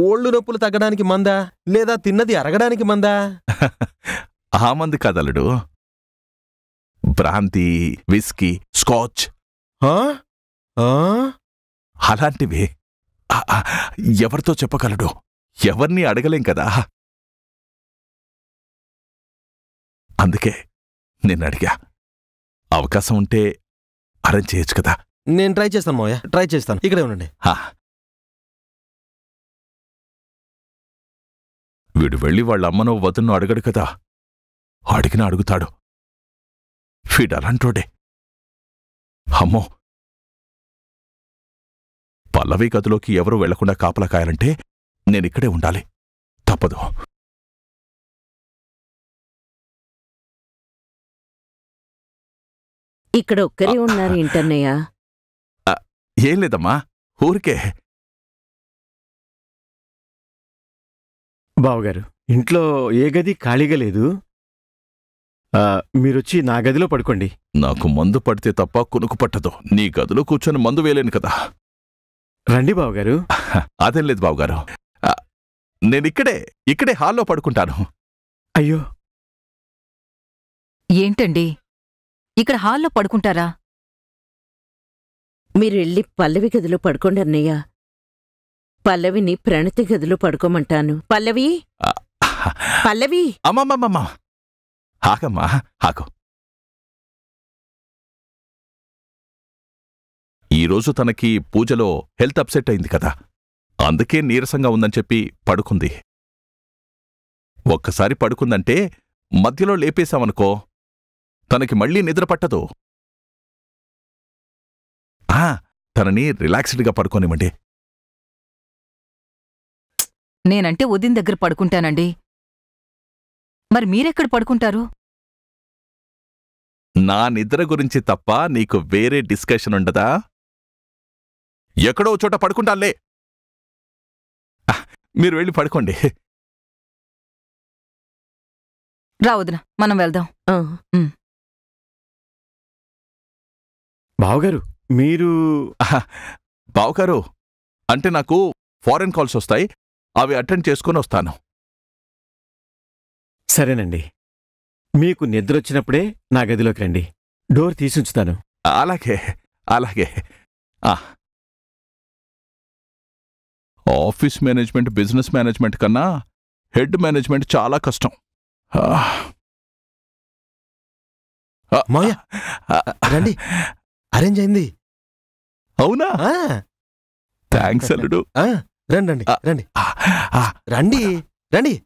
ఒళ్ళు నొప్పులు తగ్గడానికి మందా లేదా తిన్నది అరగడానికి మందా ఆ మంది కదలుడు బ్రాంతి విస్కీ స్కాచ్ ఆ? ఆ? అలాంటివి ఆ, ఆ, ఎవరితో చెప్పగలడు ఎవరిని అడగలేం కదా అందుకే నిన్ను అడిగా అవకాశం ఉంటే అరేంజ్ చేయొచ్చు కదా నేను ట్రై చేస్తాను మావయ్య ట్రై చేస్తాను ఇక్కడే ఉండండి హా. వీడు వెళ్ళి వాళ్ళ అమ్మనో వదన్నో అడగడు కదా అడిగినా అడుగుతాడు వీడు అలాంటోడే అమ్మో పల్లవి గదిలోకి ఎవరూ వెళ్లకుండా కాపలా కాయాలంటే నేనిక్కడే ఉండాలి తప్పదు ఇక్కడ ఒక్కరే ఉన్నారు ఏంటన్నయ్య ఏం లేదమ్మా ఊరికే బావగారు ఇంట్లో ఏ గది ఖాళీగా లేదు ఆ, మీరొచ్చి నా గదిలో పడుకోండి నాకు మందు పడితే తప్ప కునుకు పట్టదు నీ గదిలో కూర్చొని మందు వేయలేను కదా రండి బావగారు అదేం లేదు బావగారు ఆ, నేనిక్కడే ఇక్కడే హాల్లో పడుకుంటాను అయ్యో ఏంటండి ఇక్కడ హాల్లో పడుకుంటారా మీరు వెళ్ళి పల్లవి గదిలో పడుకోండి అన్నయ్య పల్లవిని ప్రణతి గదిలో పడుకోమంటాను పల్లవి ఆ, పల్లవి అమ్మమ్మమ్మమ్మ ఆగమ్మా ఆగు ఈరోజు తనకి పూజలో హెల్త్ అప్సెట్ అయింది కదా అందుకే నీరసంగా ఉందని చెప్పి పడుకుంది ఒక్కసారి పడుకుందంటే మధ్యలో లేపేశామనుకో తనకి మళ్ళీ నిద్ర పట్టదు ఆ, తనని రిలాక్స్డ్గా పడుకోనివ్వండి నేనంటే ఉదిన్ దగ్గర పడుకుంటానండి మరి మీరెక్కడ పడుకుంటారు నా నిద్ర గురించి తప్ప నీకు వేరే డిస్కషన్ ఉండదా ఎక్కడో ఓ చోట పడుకుంటాలే ఆ, మీరు వెళ్ళి పడుకోండి రా వదిన మనం వెళ్దాం ఆ, బావగారు మీరు ఆహా, బావగారు అంటే నాకు ఫారెన్ కాల్స్ వస్తాయి అవి అటెండ్ చేసుకుని వస్తాను సరేనండి మీకు నిద్ర వచ్చినప్పుడే నా గదిలోకి రండి డోర్ తీసుంచుతాను అలాగే అలాగే ఆ. ఆఫీస్ మేనేజ్మెంట్ బిజినెస్ మేనేజ్మెంట్ కన్నా హెడ్ మేనేజ్మెంట్ చాలా కష్టం ఆ. ఆ, మావయ్య ఆ, రండి అరేంజ్ అయింది అవునా ఆ, థ్యాంక్స్ అల్లుడు ఆ, రండి రండి రండి ఆ, ఆ, రండి రండి